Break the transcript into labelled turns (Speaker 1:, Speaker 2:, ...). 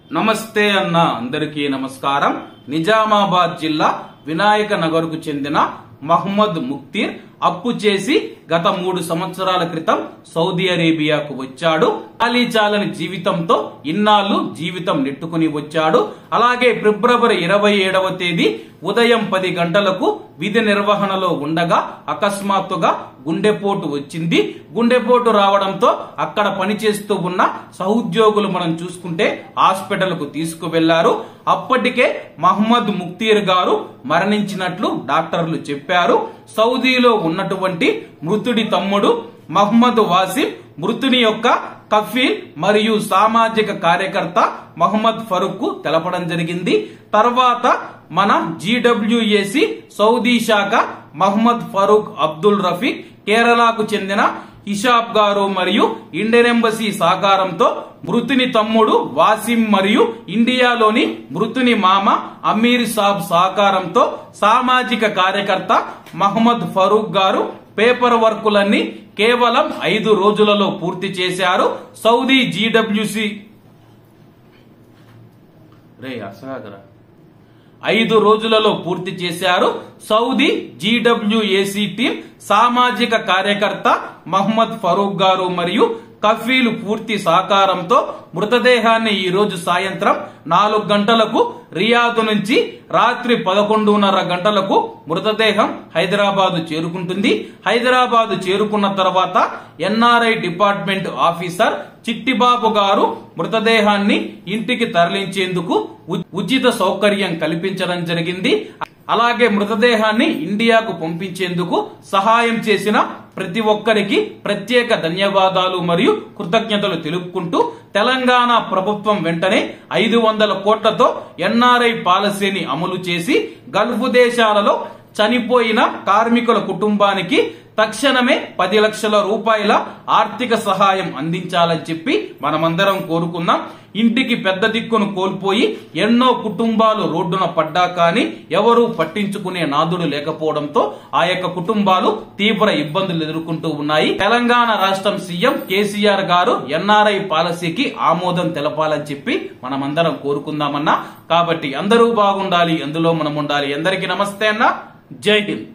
Speaker 1: నమస్తే అన్న అందరికీ నమస్కారం నిజామాబాద్ జిల్లా వినాయక నగర్కు చెందిన మహమ్మద్ ముక్తీర్ అప్పు చేసి గత మూడు సంవత్సరాల క్రితం సౌదీ అరేబియాకు వచ్చాడు చాలీ చాలని జీవితంతో ఇన్నాళ్ళు జీవితం నెట్టుకుని వచ్చాడు అలాగే ఫిబ్రవరి ఇరవై ఏడవ తేదీ ఉదయం పది గంటలకు విధి నిర్వహణలో ఉండగా అకస్మాత్తుగా గుండెపోటు వచ్చింది గుండెపోటు రావడంతో అక్కడ పనిచేస్తూ ఉన్న సహోద్యోగులు మనం చూసుకుంటే హాస్పిటల్ కు తీసుకువెళ్లారు అప్పటికే మహమ్మద్ ముక్తీర్ గారు మరణించినట్లు డాక్టర్లు చెప్పారు సౌదీలో ఉన్నటువంటి మృతుడి తమ్ముడు మహమ్మద్ వాసిం మృతుని యొక్క కఫీల్ మరియు సామాజిక కార్యకర్త మహమ్మద్ ఫరూక్ కు తెలపడం జరిగింది తర్వాత మన జీడబ్ల్యూఏసి సౌదీ శాఖ మహమ్మద్ ఫరూక్ అబ్దుల్ రఫీక్ కేరళకు చెందిన హిషాబ్ గారు మరియు ఇండియన్ ఎంబసీ సహకారంతో మృతుని తమ్ముడు వాసిం మరియు ఇండియాలోని మృతుని మామ అమీర్ సాబ్ సహకారంతో సామాజిక కార్యకర్త మహమ్మద్ ఫరూక్ గారు పేపర్ వర్కులన్నీ కేవలం ఐదు రోజులలో పూర్తి చేశారు సౌదీ జీడబ్ల్యూసి రే అసహాగరా ఐదు రోజులలో పూర్తి చేశారు సౌదీ జీడబ్ల్యూఏసీ టీం సామాజిక కార్యకర్త మహమ్మద్ ఫరూక్ గారు మరియు కఫీలు పూర్తి సహకారంతో మృతదేహాన్ని ఈ రోజు సాయంత్రం నాలుగు గంటలకు రియాద్ నుంచి రాత్రి పదకొండున్నర గంటలకు మృతదేహం హైదరాబాద్ చేరుకుంటుంది హైదరాబాద్ చేరుకున్న తర్వాత ఎన్ఆర్ఐ డిపార్ట్మెంట్ ఆఫీసర్ చిట్టిబాబు గారు మృతదేహాన్ని ఇంటికి తరలించేందుకు ఉ- ఉచిత సౌకర్యం కల్పించడం జరిగింది అలాగే మృతదేహాన్ని ఇండియాకు పంపించేందుకు సహాయం చేసిన ప్రతి ఒక్కరికి ప్రత్యేక ధన్యవాదాలు మరియు కృతజ్ఞతలు తెలుపుకుంటూ తెలంగాణ ప్రభుత్వం వెంటనే ఐదు వందల కోట్లతో ఎన్ఆర్ఐ పాలసీని అమలు చేసి గల్ఫ్ దేశాలలో చనిపోయిన కార్మికుల కుటుంబానికి తక్షణమే పది లక్షల రూపాయల ఆర్థిక సహాయం అందించాలని చెప్పి మనమందరం కోరుకుందాం ఇంటికి పెద్ద దిక్కును కోల్పోయి ఎన్నో కుటుంబాలు రోడ్డున పడ్డా కానీ ఎవరూ పట్టించుకునే నాదుడు లేకపోవడంతో ఆ యొక్క కుటుంబాలు తీవ్ర ఇబ్బందులు ఎదుర్కొంటూ ఉన్నాయి తెలంగాణ రాష్ట్రం సీఎం కేసీఆర్ గారు ఎన్ఆర్ఐ పాలసీకి ఆమోదం తెలపాలని చెప్పి మనమందరం కోరుకుందామన్నా కాబట్టి అందరూ బాగుండాలి అందులో మనం ఉండాలి అందరికీ నమస్తే అన్న జై హింద్